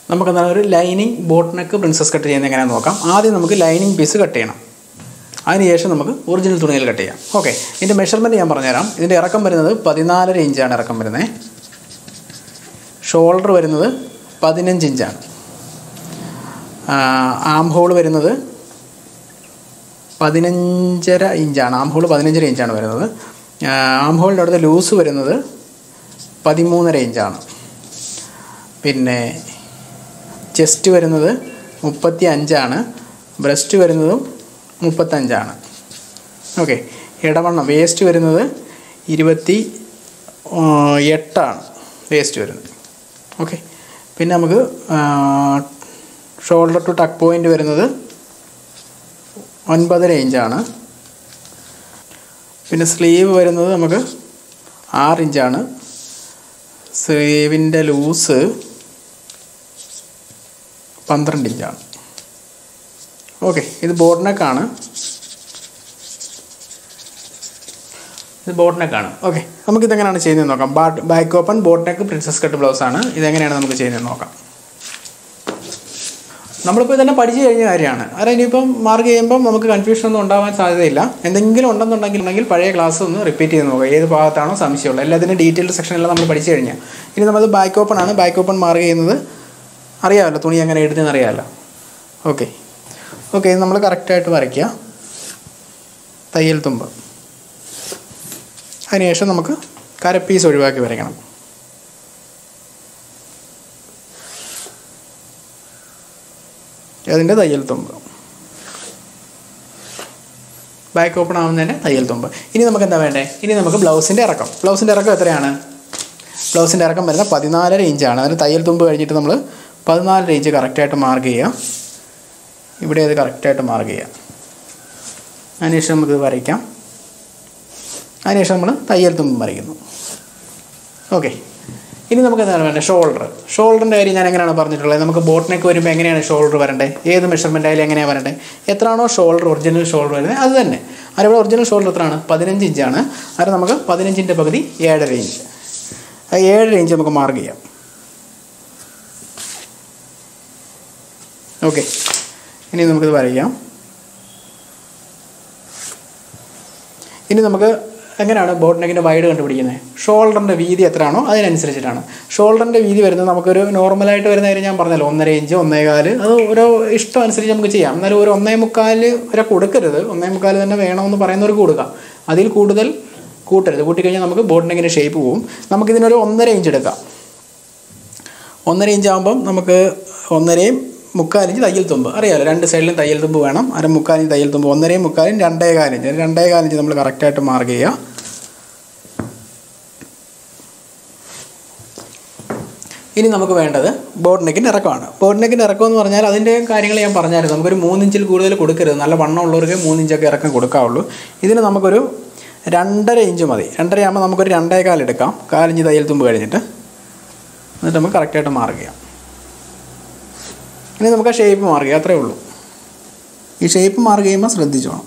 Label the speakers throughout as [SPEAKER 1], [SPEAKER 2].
[SPEAKER 1] നമുക്കെന്താണ് ഒരു lining boat neck princess cut ചെയ്യുന്നത് എങ്ങനെയാണെന്ന് നോക്കാം ആദ്യം നമുക്ക് ലൈനിങ് പീസ് കട്ട് ചെയ്യണം അതിനുശേഷം നമുക്ക് ഒറിജിനൽ തുണിയിൽ കട്ട് ചെയ്യാം ഓക്കെ ഇതിൻ്റെ മെഷർമെൻറ്റ് ഞാൻ പറഞ്ഞുതരാം ഇതിൻ്റെ ഇറക്കം വരുന്നത് പതിനാലര ഇഞ്ചാണ് ഇറക്കം വരുന്നത് ഷോൾഡർ വരുന്നത് പതിനഞ്ച് ഇഞ്ചാണ് ആം ഹോൾ വരുന്നത് പതിനഞ്ചര ഇഞ്ചാണ് ആം ഹോൾ പതിനഞ്ചര ഇഞ്ചാണ് വരുന്നത് ആം ഹോളിൻ്റെ അടുത്ത് ലൂസ് വരുന്നത് പതിമൂന്നര ഇഞ്ചാണ് പിന്നെ ചെസ്റ്റ് വരുന്നത് മുപ്പത്തി അഞ്ചാണ് ബ്രസ്റ്റ് വരുന്നതും മുപ്പത്തഞ്ചാണ് ഓക്കെ ഇടവണ്ണം വേസ്റ്റ് വരുന്നത് ഇരുപത്തി ആ, എട്ടാണ് വേസ്റ്റ് വരുന്നത് ഓക്കെ പിന്നെ നമുക്ക് ഷോൾഡർ ടു ടക്ക് പോയിൻ്റ് വരുന്നത് ഒൻപതര ഇഞ്ചാണ് പിന്നെ സ്ലീവ് വരുന്നത് നമുക്ക് ആറ് ഇഞ്ചാണ് സ്ലീവിൻ്റെ ലൂസ് പന്ത്രണ്ട് ഇഞ്ചാണ് ഓക്കെ ഇത് ബോട്ട് നെക്കാണ് ഇത് ബോട്ട് നെക്കാണ് ഓക്കെ നമുക്കിതെങ്ങനെയാണ് ചെയ്യുന്നത് നോക്കാം but back open boat neck princess cut blouse ആണ് ഇതെങ്ങനെയാണ് നമുക്ക് ചെയ്യുന്നത് നോക്കാം നമ്മളിപ്പോൾ ഇതെല്ലാം പഠിച്ചു കഴിഞ്ഞ കാര്യമാണ് അതായത് ഇനിയിപ്പം മാർക്ക് ചെയ്യുമ്പം നമുക്ക് കൺഫ്യൂഷൻ ഒന്നും ഉണ്ടാവാൻ സാധ്യതയില്ല എന്തെങ്കിലും ഉണ്ടെന്നുണ്ടെങ്കിൽ ഉണ്ടെങ്കിൽ പഴയ ക്ലാസ് ഒന്ന് റിപ്പീറ്റ് ചെയ്ത് നോക്കുക ഏത് ഭാഗത്താണോ സംശയമുള്ളത് എല്ലാത്തിൻ്റെ ഡീറ്റെയിൽഡ് സെക്ഷനെല്ലാം നമ്മൾ പഠിച്ചു കഴിഞ്ഞാൽ ഇനി നമ്മൾ ബാക്ക് ഓപ്പൺ ആണ് ബാക്ക് ഓപ്പൺ മാർക്ക് ചെയ്യുന്നത് അറിയാമല്ലോ തുണി എങ്ങനെ എഴുതുന്നതെന്ന് അറിയാമല്ലോ ഓക്കെ ഓക്കെ ഇത് നമ്മൾ കറക്റ്റായിട്ട് വരയ്ക്കുക തയ്യൽ തുമ്പ് അതിനുശേഷം നമുക്ക് കരപ്പീസ് ഒഴിവാക്കി വരയ്ക്കണം അതിൻ്റെ തയ്യൽ തുമ്പ് ബാക്ക് ഓപ്പൺ ആവുന്നതിൻ്റെ തയ്യൽ തുമ്പ് ഇനി നമുക്ക് എന്താ വേണ്ടേ ഇനി നമുക്ക് ബ്ലൗസിൻ്റെ ഇറക്കം ബ്ലൗസിൻ്റെ ഇറക്കം എത്രയാണ് ബ്ലൗസിൻ്റെ ഇറക്കം വരുന്നത് പതിനാലര ഇഞ്ചാണ് അതിന് തയ്യൽ തുമ്പ് കഴിഞ്ഞിട്ട് നമ്മൾ പതിനാലര ഇഞ്ച് കറക്റ്റായിട്ട് മാർക്ക് ചെയ്യുക ഇവിടെ അത് കറക്റ്റായിട്ട് മാർക്ക് ചെയ്യുക അതിനുശേഷം നമുക്ക് വരയ്ക്കാം അതിനുശേഷം നമ്മൾ തയ്യൽ തുമ്പ് വരയ്ക്കുന്നു ഓക്കെ ഇനി നമുക്ക് എന്താണ് വേണ്ടത് ഷോൾഡർ ഷോൾഡറിൻ്റെ കാര്യം ഞാൻ എങ്ങനെയാണ് പറഞ്ഞിട്ടുള്ളത് നമുക്ക് ബോട്ട് നെക്ക് വരുമ്പോൾ എങ്ങനെയാണ് ഷോൾഡർ വരണ്ടേ ഏത് മെഷർമെൻ്റ് ആയാലും എങ്ങനെയാണ് വരണ്ടേ എത്രയാണോ ഷോൾഡർ ഒറിജിനൽ ഷോൾഡർ വരുന്നത് അത് തന്നെ അതിവിടെ ഒറിജിനൽ ഷോൾഡർ എത്രയാണ് പതിനഞ്ച് ഇഞ്ചാണ് അത് നമുക്ക് പതിനഞ്ചിൻ്റെ പകുതി ഏഴര ഇഞ്ച് ആ ഏഴര ഇഞ്ച് നമുക്ക് മാർക്ക് ചെയ്യാം ഓക്കെ ഇനി നമുക്കിത് വരയ്ക്കാം ഇനി നമുക്ക് എങ്ങനെയാണ് ബോട്ട് നെക്കിൻ്റെ വൈഡ് കണ്ടുപിടിക്കുന്നത് ഷോൾഡറിൻ്റെ വീതി എത്രയാണോ അതിനനുസരിച്ചിട്ടാണ് ഷോൾഡറിൻ്റെ വീതി വരുന്നത് നമുക്കൊരു നോർമലായിട്ട് വരുന്ന കാര്യം ഞാൻ പറഞ്ഞല്ലോ ഒന്നര ഇഞ്ച് ഒന്നേകാല് അത് ഓരോ ഇഷ്ടം അനുസരിച്ച് നമുക്ക് ചെയ്യാം എന്നാലും ഒരു ഒന്നേ മുക്കാല് വരെ കൊടുക്കരുത് ഒന്നേ മുക്കാല് തന്നെ വേണമെന്ന് പറയുന്നവർക്ക് കൊടുക്കാം അതിൽ കൂടുതൽ കൂട്ടരുത് കൂട്ടിക്കഴിഞ്ഞാൽ നമുക്ക് ബോട്ട് നെക്കിൻ്റെ ഷേപ്പ് പോവും നമുക്കിതിനൊരു ഒന്നര ഇഞ്ച് എടുക്കാം ഒന്നര ഇഞ്ച് ആകുമ്പം നമുക്ക് ഒന്നരയും മുക്കാലിഞ്ച് തയ്യൽ തുമ്പ് അറിയാമല്ലോ രണ്ട് സൈഡിലും തയ്യൽ തുമ്പ് വേണം അര മുക്കാലിഞ്ച് തയ്യൽ തുമ്പ് ഒന്നരയും മുക്കാലും രണ്ടേ കാലിഞ്ച് രണ്ടേ കാലിഞ്ച് നമ്മൾ കറക്റ്റായിട്ട് മാർക്ക് ചെയ്യുക ഇനി നമുക്ക് വേണ്ടത് ബോട്ട് നെക്കിൻ്റെ ഇറക്കമാണ് ബോട്ട് നെക്കിൻ്റെ ഇറക്കം എന്ന് പറഞ്ഞാൽ അതിൻ്റെ കാര്യങ്ങൾ ഞാൻ പറഞ്ഞായിരുന്നു നമുക്കൊരു മൂന്നിഞ്ചിൽ കൂടുതൽ കൊടുക്കരുത് നല്ല വണ്ണമുള്ളവർക്ക് മൂന്നിഞ്ചൊക്കെ ഇറക്കം കൊടുക്കാവുള്ളൂ ഇതിന് നമുക്കൊരു രണ്ടര ഇഞ്ച് മതി രണ്ടര ആകുമ്പോൾ നമുക്കൊരു രണ്ടേ കാൽ എടുക്കാം കാലിഞ്ച് തയ്യൽ തുമ്പ് കഴിഞ്ഞിട്ട് എന്നിട്ട് നമുക്ക് കറക്റ്റായിട്ട് മാർക്ക് ചെയ്യാം ഇനി നമുക്ക് ആ ഷേപ്പ് മാർക്ക് ചെയ്യാം അത്രേ ഉള്ളൂ ഈ ഷേപ്പ് മാർക്ക് ചെയ്യുമ്പോൾ ശ്രദ്ധിച്ചോണം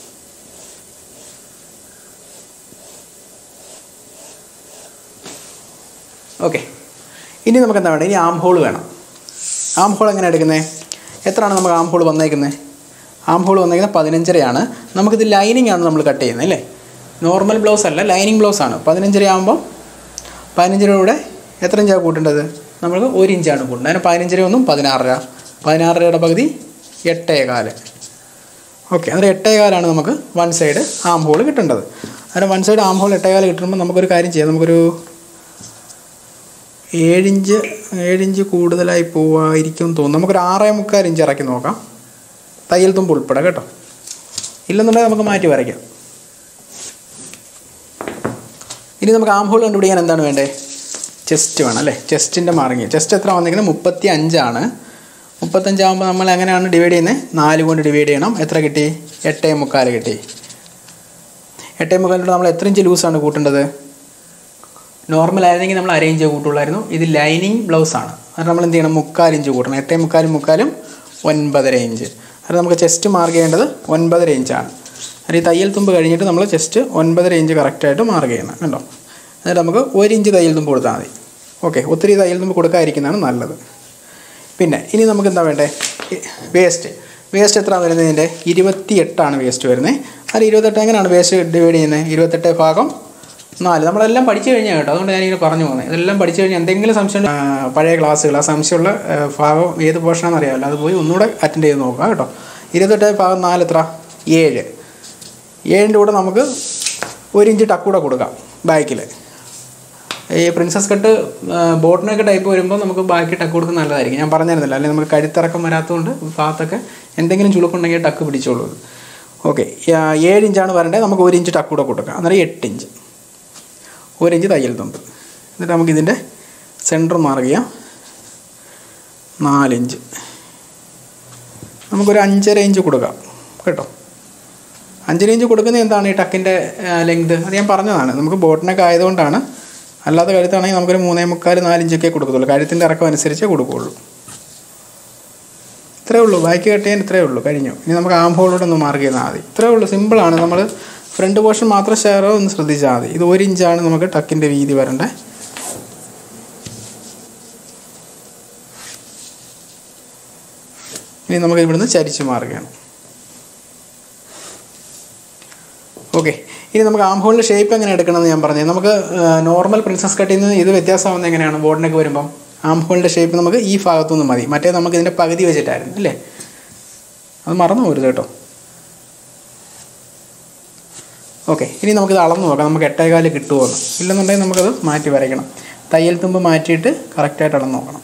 [SPEAKER 1] ഓക്കെ ഇനി നമുക്ക് എന്താ വേണ്ടത് ഇനി ആം ഹോൾ വേണം ആം ഹോൾ എങ്ങനെ എടുക്കുന്നത് എത്രയാണ് നമുക്ക് ആം ഹോൾ വന്നേക്കുന്നത് ആം ഹോൾ വന്നേക്കുന്നത് പതിനഞ്ചരയാണ് നമുക്കിത് ലൈനിങ് ആണ് നമ്മൾ കട്ട് ചെയ്യുന്നത് അല്ലേ നോർമൽ ബ്ലൗസ് അല്ല ലൈനിങ് ബ്ലൗസ് ആണ് പതിനഞ്ചര ആകുമ്പോൾ പതിനഞ്ചരയുടെ എത്ര ഇഞ്ചാണ് കൂട്ടേണ്ടത് നമുക്ക് ഒരു ഇഞ്ചാണ് കൂട്ടേണ്ടത് അതിന് പതിനഞ്ചര ഒന്നും പതിനാറര പതിനാറരയുടെ പകുതി എട്ടേ കാല് ഓക്കെ അന്നേരം എട്ടേ കാലാണ് നമുക്ക് വൺ സൈഡ് ആം ഹോൾ കിട്ടേണ്ടത് അതിന് വൺ സൈഡ് ആം ഹോൾ എട്ടേ കാല് കിട്ടുമ്പോൾ നമുക്കൊരു കാര്യം ചെയ്യാം നമുക്കൊരു ഏഴിഞ്ച് ഏഴിഞ്ച് കൂടുതലായി പോവായിരിക്കും എന്ന് തോന്നുന്നു നമുക്കൊരു ആറേ മുക്കാൽ ഇഞ്ച് ഇറക്കി നോക്കാം തയ്യൽ തുമ്പ് ഉൾപ്പെടെ കേട്ടോ ഇല്ലെന്നുണ്ടെങ്കിൽ നമുക്ക് മാറ്റി വരയ്ക്കാം ഇനി നമുക്ക് ആം ഹോൾ കണ്ടുപിടിക്കാൻ എന്താണ് വേണ്ടത് ചെസ്റ്റ് വേണം അല്ലേ ചെസ്റ്റിൻ്റെ മാർക്കിങ് ചെസ്റ്റ് എത്ര വന്നിരിക്കുന്നത് മുപ്പത്തി അഞ്ചാണ് മുപ്പത്തഞ്ചാകുമ്പോൾ നമ്മൾ എങ്ങനെയാണ് ഡിവൈഡ് ചെയ്യുന്നത് നാല് കൊണ്ട് ഡിവൈഡ് ചെയ്യണം എത്ര കിട്ടി എട്ടേ മുക്കാൽ കിട്ടി എട്ടേ മുക്കാലിലൂടെ നമ്മൾ എത്ര ഇഞ്ച് ലൂസാണ് കൂട്ടേണ്ടത് നോർമൽ ആയിരുന്നെങ്കിൽ നമ്മൾ അര ഇഞ്ച് കൂട്ടുള്ളായിരുന്നു ഇത് ലൈനിങ് ബ്ലൗസ് ആണ് അത് നമ്മൾ എന്ത് ചെയ്യണം മുക്കാൽ ഇഞ്ച് കൂട്ടണം എട്ടേ മുക്കാലും മുക്കാലും ഒൻപതര ഇഞ്ച് അത് നമുക്ക് ചെസ്റ്റ് മാർക്ക് ചെയ്യേണ്ടത് ഒൻപതര ഇഞ്ചാണ് അത് ഈ തയ്യൽ തുമ്പ് കഴിഞ്ഞിട്ട് നമ്മൾ ചെസ്റ്റ് ഒൻപതര ഇഞ്ച് കറക്റ്റായിട്ട് മാർക്ക് ചെയ്യണം കണ്ടോ എന്നിട്ട് നമുക്ക് ഒരു ഇഞ്ച് തയ്യൽ തുമ്പ് കൊടുത്താൽ മതി ഓക്കെ ഒത്തിരി തയ്യൽ തുമ്പ് കൊടുക്കാതിരിക്കുന്നതാണ് നല്ലത് പിന്നെ ഇനി നമുക്ക് എന്താ വേണ്ടേ വേസ്റ്റ് വേസ്റ്റ് എത്ര വരുന്നത് ഇതിൻ്റെ ഇരുപത്തി എട്ടാണ് വേസ്റ്റ് വരുന്നത് അത് ഇരുപത്തെട്ട് എങ്ങനെയാണ് വേസ്റ്റ് ഡിവൈഡ് ചെയ്യുന്നത് ഇരുപത്തെട്ട് ഭാഗം നാല് നമ്മളെല്ലാം പഠിച്ചു കഴിഞ്ഞാൽ കേട്ടോ അതുകൊണ്ട് ഞാനിങ്ങനെ പറഞ്ഞു പോകുന്നത് ഇതെല്ലാം പഠിച്ചു കഴിഞ്ഞാൽ എന്തെങ്കിലും സംശയം ആ, പഴയ ക്ലാസ്സുകൾ ആ സംശയമുള്ള ആ, ഭാഗം ഏത് പോർഷനാണെന്ന് അറിയാമല്ലോ അത് പോയി ഒന്നുകൂടെ അറ്റൻഡ് ചെയ്ത് നോക്കുക കേട്ടോ ഇരുപത്തെട്ട് ഭാഗം നാല് എത്ര ഏഴ് ഏഴിൻ്റെ കൂടെ നമുക്ക് ഒരു ഇഞ്ച് ടക്കൂടെ കൊടുക്കാം ബാക്കിൽ ഈ പ്രിൻസസ് കട്ട് ബോട്ടിനൊക്കെ ടൈപ്പ് വരുമ്പോൾ നമുക്ക് ബാക്കി ടക്ക് കൊടുക്കുന്നത് നല്ലതായിരിക്കും ഞാൻ പറഞ്ഞിരുന്നില്ല അല്ലെങ്കിൽ നമുക്ക് കഴുത്തിറക്കം വരാത്തതുകൊണ്ട് ഭാഗത്തൊക്കെ എന്തെങ്കിലും ചുളുക്കുണ്ടെങ്കിൽ ടക്ക് പിടിച്ചോളൂ ഓക്കെ ഏഴ് ഇഞ്ചാണ് വരേണ്ടത് നമുക്ക് ഒരു ഇഞ്ച് ടക്ക് കൂടെ കൊടുക്കാം അന്നേരം എട്ട് ഇഞ്ച് ഒരു ഇഞ്ച് തയ്യൽ തുമ്പ് എന്നിട്ട് നമുക്ക് ഇതിൻ്റെ സെൻറ്റർ മാർക്ക് ചെയ്യാം നാലിഞ്ച് നമുക്കൊരു അഞ്ചര ഇഞ്ച് കൊടുക്കാം കേട്ടോ അഞ്ചര ഇഞ്ച് കൊടുക്കുന്നത് എന്താണ് ഈ ടക്കിൻ്റെ ലെങ്ത് അത് ഞാൻ പറഞ്ഞതാണ് നമുക്ക് ബോട്ടിനൊക്കെ ആയതുകൊണ്ടാണ് അല്ലാത്ത കഴുത്താണെങ്കിൽ നമുക്കൊരു മൂന്നേ മുക്കാൽ നാലിഞ്ചൊക്കെ കൊടുക്കത്തുള്ളൂ കഴുത്തിൻ്റെ ഇറക്കം അനുസരിച്ചേ കൊടുക്കുകയുള്ളൂ ഇത്രേ ഉള്ളൂ ബാക്കി കട്ട് ചെയ്യാൻ ഇത്രേ ഉള്ളൂ കഴിഞ്ഞു ഇനി നമുക്ക് ആം ഹോളോടെ ഒന്ന് മാർക്ക് ചെയ്താൽ മതി ഇത്രേ ഉള്ളൂ സിമ്പിളാണ് നമ്മൾ ഫ്രണ്ട് പോർഷൻ മാത്രം ഷെയർ ഒന്ന് ശ്രദ്ധിച്ചാൽ മതി ഇത് ഒരു ഇഞ്ചാണ് നമുക്ക് ടക്കിൻ്റെ വീതി വരേണ്ടത് ഇനി നമുക്ക് ഇവിടുന്ന് ചരിച്ച് മാർക്ക് ചെയ്യണം ഓക്കെ ഇനി നമുക്ക് ആം ഹോളിൻ്റെ ഷേപ്പ് എങ്ങനെ എടുക്കണമെന്ന് ഞാൻ പറഞ്ഞു നമുക്ക് നോർമൽ പ്രിൻസസ് കട്ടിൽ നിന്ന് ഇത് വ്യത്യാസമാവുന്നത് എങ്ങനെയാണ് ബോർഡിനൊക്കെ വരുമ്പം ആം ഹോളിൻ്റെ ഷേപ്പ് നമുക്ക് ഈ ഭാഗത്തുനിന്ന് മതി മറ്റേ നമുക്ക് ഇതിൻ്റെ പകുതി വെച്ചിട്ടായിരുന്നു അല്ലേ അത് മറന്നു പോരുത് കേട്ടോ ഓക്കെ ഇനി നമുക്കിത് അളന്ന് നോക്കാം നമുക്ക് എട്ടേകാല് കിട്ടുമോ എന്ന് ഇല്ലെന്നുണ്ടെങ്കിൽ നമുക്കത് മാറ്റി വരയ്ക്കണം തയ്യൽ തുമ്പ് മാറ്റിയിട്ട് കറക്റ്റായിട്ട് അളന്ന് നോക്കണം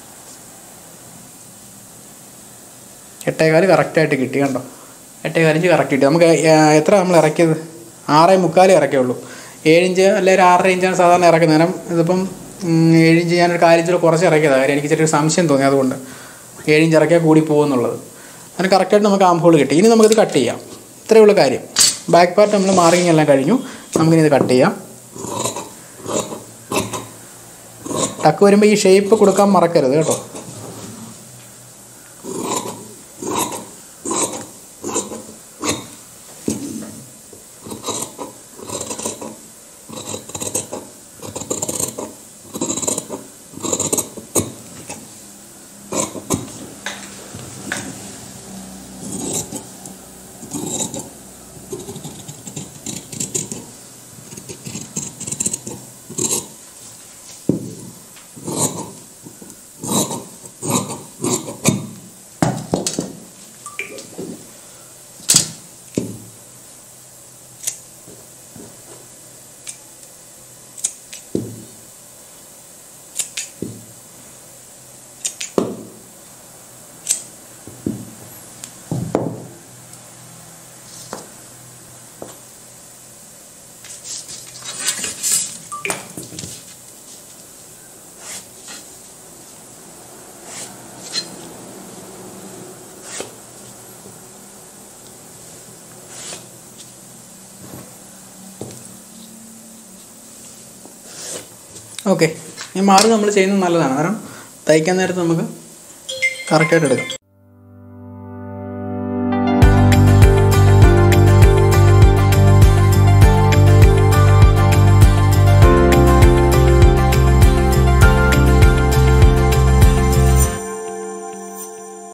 [SPEAKER 1] എട്ടേകാല് കറക്റ്റായിട്ട് കിട്ടി കണ്ടോ എട്ടേകാലിഞ്ച് കറക്റ്റ് കിട്ടി നമുക്ക് ഏ- എത്ര നമ്മൾ ഇറക്കിയത് ആറേ മുക്കാലേ ഇറക്കിയുള്ളൂ ഏഴിഞ്ച് അല്ലെങ്കിൽ ആറര ഇഞ്ചാണ് സാധാരണ ഇറക്കുന്നത് കാരണം ഇതിപ്പം ഉം, ഏഴിഞ്ച് ഞാനൊരു കാലിഞ്ചിൽ കുറച്ച് ഇറക്കിയതാണ് കാര്യം എനിക്ക് ചെറിയൊരു സംശയം തോന്നി അതുകൊണ്ട് ഏഴിഞ്ച് ഇറക്കിയാൽ കൂടി പോകുമെന്നുള്ളത് അങ്ങനെ കറക്റ്റായിട്ട് നമുക്ക് ആം ഹോൾ കിട്ടി ഇനി നമുക്കിത് കട്ട് ചെയ്യാം ഇത്രയേ ഉള്ളൂ കാര്യം ബാക്ക് പാർട്ട് നമ്മൾ മാർക്കിംഗ് എല്ലാം കഴിഞ്ഞു നമുക്കിനി ഇത് കട്ട് ചെയ്യാം ടക്ക് വരുമ്പോൾ ഈ ഷേപ്പ് കൊടുക്കാൻ മറക്കരുത് കേട്ടോ ഓക്കെ ഈ മാർക്ക് നമ്മൾ ചെയ്യുന്നത് നല്ലതാണ് കാരണം തയ്ക്കാൻ നേരത്ത് നമുക്ക് കറക്റ്റായിട്ട് എടുക്കാം